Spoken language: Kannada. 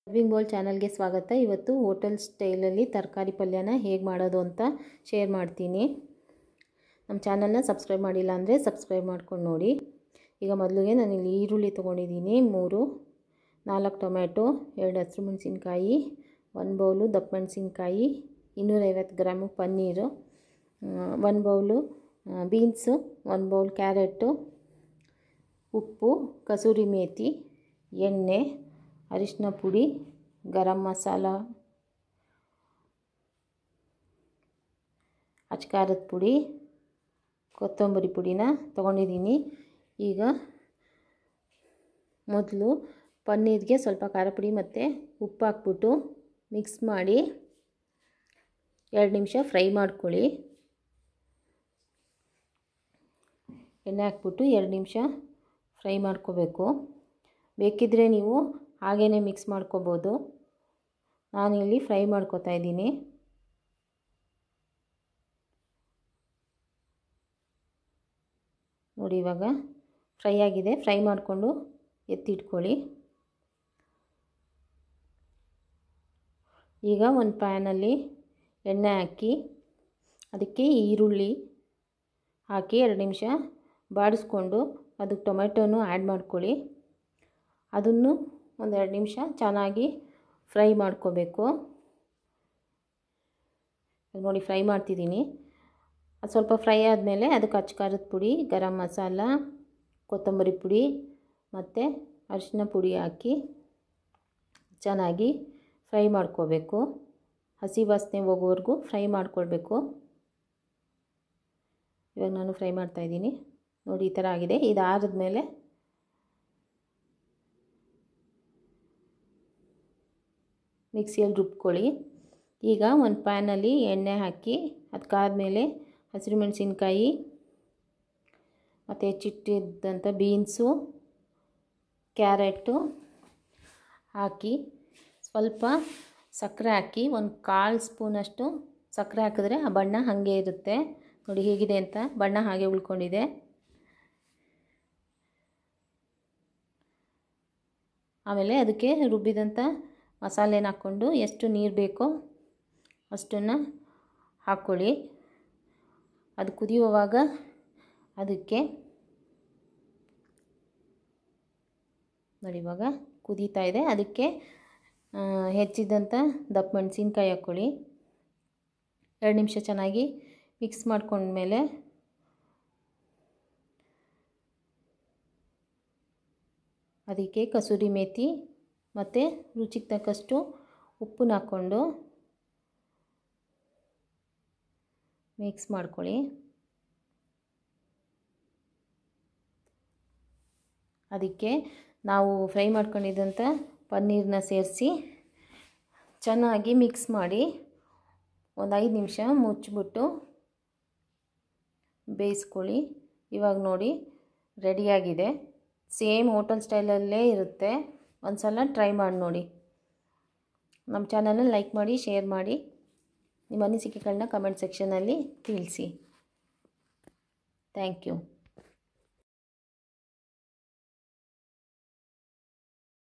ಸರ್ವಿಂಗ್ ಬೌಲ್ ಚಾನಲ್ಗೆ ಸ್ವಾಗತ ಇವತ್ತು ಹೋಟೆಲ್ ಸ್ಟೈಲಲ್ಲಿ ತರಕಾರಿ ಪಲ್ಯನ ಹೇಗೆ ಮಾಡೋದು ಅಂತ ಶೇರ್ ಮಾಡ್ತೀನಿ ನಮ್ಮ ಚಾನಲ್ನ ಸಬ್ಸ್ಕ್ರೈಬ್ ಮಾಡಿಲ್ಲ ಅಂದರೆ ಸಬ್ಸ್ಕ್ರೈಬ್ ಮಾಡ್ಕೊಂಡು ನೋಡಿ ಈಗ ಮೊದಲಿಗೆ ನಾನಿಲ್ಲಿ ಈರುಳ್ಳಿ ತೊಗೊಂಡಿದ್ದೀನಿ ಮೂರು ನಾಲ್ಕು ಟೊಮ್ಯಾಟೊ ಎರಡು ಹಸಿರು ಮೆಣಸಿನ್ಕಾಯಿ ಒಂದು ಬೌಲು ದಪ್ಪ ಮೆಣಸಿನ್ಕಾಯಿ ಇನ್ನೂರೈವತ್ತು ಗ್ರಾಮು ಪನ್ನೀರು ಒಂದು ಬೌಲು ಬೀನ್ಸು ಒಂದು ಬೌಲ್ ಕ್ಯಾರೆಟು ಉಪ್ಪು ಕಸೂರಿ ಮೇಥಿ ಎಣ್ಣೆ ಅರಿಶಿನ ಪುಡಿ ಗರಂ ಮಸಾಲ ಅಚ್ಕಾರದ ಪುಡಿ ಕೊತ್ತಂಬರಿ ಪುಡಿನ ತೊಗೊಂಡಿದ್ದೀನಿ ಈಗ ಮೊದಲು ಪನ್ನೀರ್ಗೆ ಸ್ವಲ್ಪ ಖಾರ ಪುಡಿ ಮತ್ತು ಉಪ್ಪು ಹಾಕ್ಬಿಟ್ಟು ಮಿಕ್ಸ್ ಮಾಡಿ ಎರಡು ನಿಮಿಷ ಫ್ರೈ ಮಾಡ್ಕೊಳ್ಳಿ ಎಣ್ಣೆ ಹಾಕ್ಬಿಟ್ಟು ಎರಡು ನಿಮಿಷ ಫ್ರೈ ಮಾಡ್ಕೋಬೇಕು ಬೇಕಿದ್ದರೆ ನೀವು ಹಾಗೇ ಮಿಕ್ಸ್ ಮಾಡ್ಕೋಬೋದು ನಾನಿಲ್ಲಿ ಫ್ರೈ ಮಾಡ್ಕೋತಾ ಇದ್ದೀನಿ ನೋಡಿ ಇವಾಗ ಫ್ರೈ ಆಗಿದೆ ಫ್ರೈ ಮಾಡಿಕೊಂಡು ಎತ್ತಿಟ್ಕೊಳ್ಳಿ ಈಗ ಒಂದು ಪ್ಯಾನಲ್ಲಿ ಎಣ್ಣೆ ಹಾಕಿ ಅದಕ್ಕೆ ಈರುಳ್ಳಿ ಹಾಕಿ ಎರಡು ನಿಮಿಷ ಬಾಡಿಸ್ಕೊಂಡು ಅದಕ್ಕೆ ಟೊಮೆಟೊನು ಆ್ಯಡ್ ಮಾಡ್ಕೊಳ್ಳಿ ಅದನ್ನು ಒಂದೆರಡು ನಿಮಿಷ ಚೆನ್ನಾಗಿ ಫ್ರೈ ಮಾಡ್ಕೋಬೇಕು ನೋಡಿ ಫ್ರೈ ಮಾಡ್ತಿದ್ದೀನಿ ಅದು ಸ್ವಲ್ಪ ಫ್ರೈ ಆದಮೇಲೆ ಅದಕ್ಕೆ ಅಚ್ಕಾರದ ಪುಡಿ ಗರಂ ಮಸಾಲ ಕೊತ್ತಂಬರಿ ಪುಡಿ ಮತ್ತು ಅರಿಶಿನ ಪುಡಿ ಹಾಕಿ ಚೆನ್ನಾಗಿ ಫ್ರೈ ಮಾಡ್ಕೋಬೇಕು ಹಸಿ ವಾಸನೆ ಹೋಗೋವರೆಗೂ ಫ್ರೈ ಮಾಡ್ಕೊಳ್ಬೇಕು ಇವಾಗ ನಾನು ಫ್ರೈ ಮಾಡ್ತಾಯಿದ್ದೀನಿ ನೋಡಿ ಈ ಥರ ಆಗಿದೆ ಇದು ಆರಿದ್ಮೇಲೆ ಮಿಕ್ಸಿಯಲ್ಲಿ ರುಬ್ಕೊಳ್ಳಿ ಈಗ ಒಂದು ಪ್ಯಾನಲ್ಲಿ ಎಣ್ಣೆ ಹಾಕಿ ಅದಕ್ಕಾದ್ಮೇಲೆ ಹಸಿರು ಮೆಣಸಿನ್ಕಾಯಿ ಮತ್ತು ಹೆಚ್ಚಿಟ್ಟಿದ್ದಂಥ ಬೀನ್ಸು ಕ್ಯಾರೆಟು ಹಾಕಿ ಸ್ವಲ್ಪ ಸಕ್ಕರೆ ಹಾಕಿ ಒಂದು ಕಾಲು ಸ್ಪೂನಷ್ಟು ಸಕ್ಕರೆ ಹಾಕಿದ್ರೆ ಆ ಬಣ್ಣ ಹಾಗೆ ಇರುತ್ತೆ ನೋಡಿ ಹೇಗಿದೆ ಅಂತ ಬಣ್ಣ ಹಾಗೆ ಉಳ್ಕೊಂಡಿದೆ ಆಮೇಲೆ ಅದಕ್ಕೆ ರುಬ್ಬಿದಂಥ ಮಸಾಲೆನ ಹಾಕ್ಕೊಂಡು ಎಷ್ಟು ನೀರು ಬೇಕೋ ಅಷ್ಟನ್ನು ಹಾಕ್ಕೊಳ್ಳಿ ಅದು ಕುದಿಯುವಾಗ ಅದಕ್ಕೆ ನೋಡಿ ಇವಾಗ ಕುದೀತಾ ಇದೆ ಅದಕ್ಕೆ ಹೆಚ್ಚಿದಂಥ ದಪ್ಪ ಮೆಣಸಿನ್ಕಾಯಿ ಹಾಕ್ಕೊಳ್ಳಿ ಎರಡು ನಿಮಿಷ ಚೆನ್ನಾಗಿ ಮಿಕ್ಸ್ ಮಾಡ್ಕೊಂಡ್ಮೇಲೆ ಅದಕ್ಕೆ ಕಸೂರಿ ಮೇಥಿ ಮತ್ತು ರುಚಿಗೆ ತಕ್ಕಷ್ಟು ಉಪ್ಪನ್ನ ಹಾಕ್ಕೊಂಡು ಮಿಕ್ಸ್ ಮಾಡ್ಕೊಳ್ಳಿ ಅದಕ್ಕೆ ನಾವು ಫ್ರೈ ಮಾಡ್ಕೊಂಡಿದ್ದಂಥ ಪನ್ನೀರನ್ನ ಸೇರಿಸಿ ಚೆನ್ನಾಗಿ ಮಿಕ್ಸ್ ಮಾಡಿ ಒಂದು ಐದು ನಿಮಿಷ ಮುಚ್ಚಿಬಿಟ್ಟು ಬೇಯಿಸ್ಕೊಳ್ಳಿ ಇವಾಗ ನೋಡಿ ರೆಡಿಯಾಗಿದೆ ಸೇಮ್ ಹೋಟೆಲ್ ಸ್ಟೈಲಲ್ಲೇ ಇರುತ್ತೆ ಒಂದು ಸಲ ಟ್ರೈ ಮಾಡಿ ನೋಡಿ ನಮ್ಮ ಚಾನಲ್ನ ಲೈಕ್ ಮಾಡಿ ಶೇರ್ ಮಾಡಿ ನಿಮ್ಮ ಅನಿಸಿಕೆಗಳನ್ನ ಕಮೆಂಟ್ ಸೆಕ್ಷನಲ್ಲಿ ತಿಳಿಸಿ ಥ್ಯಾಂಕ್ ಯು